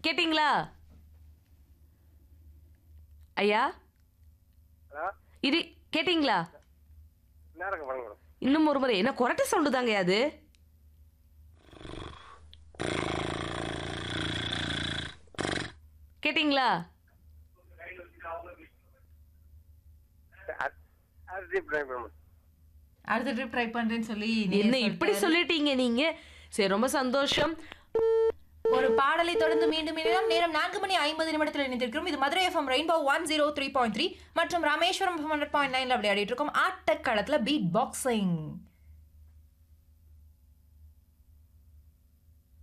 கேட்டிங்களா ஐயா ஹலோ இது கேட்டிங்களா நேரங்க வணங்க மேடம் இன்னும் ஒரு முறை என்ன கொரட்டை சவுண்டு தாங்க அது கேட்டிங்களா அது- அது ட்ரை மேடம் அடுத்த ட்ரிப் ட்ரை பண்றேன்னு சொல்லி என்ன நேயர் இப்படி சொல்லிட்டாரு. சொல்லிட்டீங்க நீங்க சரி ரொம்ப சந்தோஷம் ஒரு பாடலை தொடர்ந்து மீண்டும் இணையம் நேரம் நான்கு மணி ஐம்பது நிமிடத்தில் இணைந்திருக்கிறோம் இது Madurai FM rainbow one zero three point three மற்றும் ராமேஸ்வரம் ஹண்ட்ரட் பாயிண்ட் நைன்ல விளையாடிட்டு இருக்கோம் ஆட்டக்களத்துல பீட் பாக்ஸிங்